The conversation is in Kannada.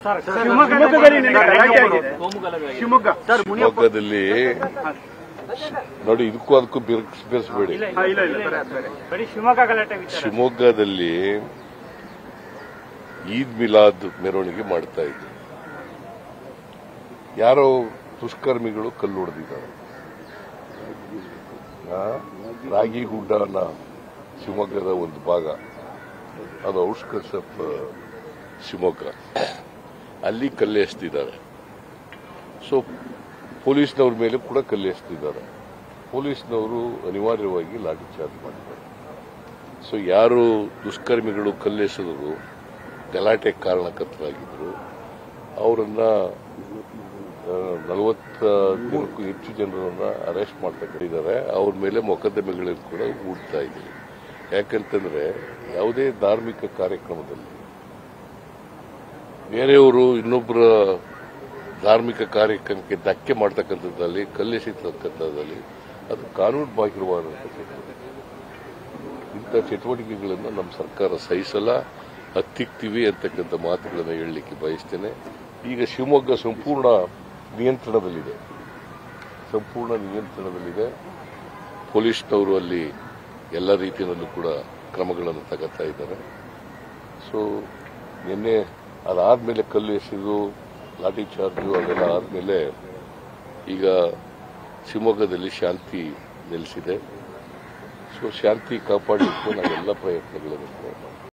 ಶಿವಮೊಗ್ಗದಲ್ಲಿ ನಿನ್ನೆ ಗಲಾಟೆ ಆಗಿದೆ. ಶಿವಮೊಗ್ಗ ಶಿವಮೊಗ್ಗದಲ್ಲಿ ನೋಡಿ ಇದಕ್ಕೂ ಅದಕ್ಕೂ ಬೆರ್ಸ್ ಬೆರೆಸಬೇಡಿ ಹಾ, ಇಲ್ಲ ಇಲ್ಲ ಸರಿ, ಸರಿ. ಬರೀ ಶಿವಮೊಗ್ಗ ಗಲಾಟೆ ವಿಚಾರ ಶಿವಮೊಗ್ಗದಲ್ಲಿ ಈದ್ ಮಿಲಾದ್ ಮೆರವಣಿಗೆ ಮಾಡ್ತಾ ಇದ್ರು ಯಾರೋ ದುಷ್ಕರ್ಮಿಗಳು ಕಲ್ಲು ಹೊಡೆದಿದ್ದಾರೆ ಆ, ರಾಗಿಗುಡ್ಡ ಅನ್ನೋ ಶಿವಮೊಗ್ಗದ ಒಂದು ಭಾಗ ಅದು ಔಟ್ಸ್ಕಟ್ಸ್ ಆಫ್ ಶಿವಮೊಗ್ಗ ಅಲ್ಲಿ ಕಲ್ಲು ಎಸ್ತಿದ್ದಾರೆ ಸೊ ಪೊಲೀಸ್ನವ್ರ ಮೇಲೆ ಕೂಡ ಕಲ್ಲು ಎಸ್ತಿದ್ದಾರೆ ಪೊಲೀಸ್ನವರು ಅನಿವಾರ್ಯವಾಗಿ ಲಾಠಿ ಚಾರ್ಜ್ ಮಾಡ್ತಾರೆ ಸೊ ಯಾರು ದುಷ್ಕರ್ಮಿಗಳು ಕಲ್ಲೆಸೆದರು ಗಲಾಟೆ ಕಾರಣಕರ್ತರಾಗಿದ್ದರು ಅವರನ್ನ ನಲವತ್ತ ದಿನಕ್ಕೂ ಹೆಚ್ಚು ಜನರನ್ನ ಅರೆಸ್ಟ್ ಮಾಡ್ತಕ್ಕಿದ್ದಾರೆ ಅವ್ರ ಮೇಲೆ ಮೊಕದ್ದಮೆಗಳನ್ನು ಕೂಡ ಹೂಡ್ತಾ ಇದ್ದೀವಿ ಯಾಕಂತಂದ್ರೆ ಯಾವುದೇ ಧಾರ್ಮಿಕ ಕಾರ್ಯಕ್ರಮದಲ್ಲಿ ಬೇರೆಯವರು ಇನ್ನೊಬ್ಬರ ಧಾರ್ಮಿಕ ಕಾರ್ಯಕ್ರಮಕ್ಕೆ ಧಕ್ಕೆ ಮಾಡ್ತಕ್ಕಂಥದ್ದಲ್ಲಿ ಕಲ್ಲೆಸೆತಕ್ಕಂಥದ್ದಲ್ಲಿ ಅದು ಕಾನೂನು ಬಾಹಿರವಾದಂಥ ಚಟುವಟಿಕೆ ಇಂಥ ಚಟುವಟಿಕೆಗಳನ್ನು ನಮ್ಮ ಸರ್ಕಾರ ಸಹಿಸಲ್ಲ ಹತ್ತಿಕ್ತೀವಿ ಅಂತಕ್ಕಂಥ ಮಾತುಗಳನ್ನು ಹೇಳಲಿಕ್ಕೆ ಬಯಸ್ತೇನೆ ಈಗ ಶಿವಮೊಗ್ಗ ಸಂಪೂರ್ಣ ನಿಯಂತ್ರಣದಲ್ಲಿದೆ ಸಂಪೂರ್ಣ ನಿಯಂತ್ರಣದಲ್ಲಿದೆ ಪೊಲೀಸ್ನವರು ಅಲ್ಲಿ ಎಲ್ಲ ರೀತಿಯಲ್ಲೂ ಕೂಡ ಕ್ರಮಗಳನ್ನು ತಗೋತಾ ಇದ್ದಾರೆ ಸೊ ನಿನ್ನೆ ಅದಾದ್ಮೇಲೆ ಕಲ್ಲು ಎಸೆದು ಲಾಠಿ ಚಾರ್ಜು ಅದೆಲ್ಲ ಆದ್ಮೇಲೆ ಈಗ ಶಿವಮೊಗ್ಗದಲ್ಲಿ ಶಾಂತಿ ನೆಲೆಸಿದೆ ಸೊ ಶಾಂತಿ ಕಾಪಾಡಲಿಕ್ಕೆ ನಾವೆಲ್ಲ ಪ್ರಯತ್ನಗಳನ್ನು ಕೂಡ ಮಾಡ್ತೀವಿ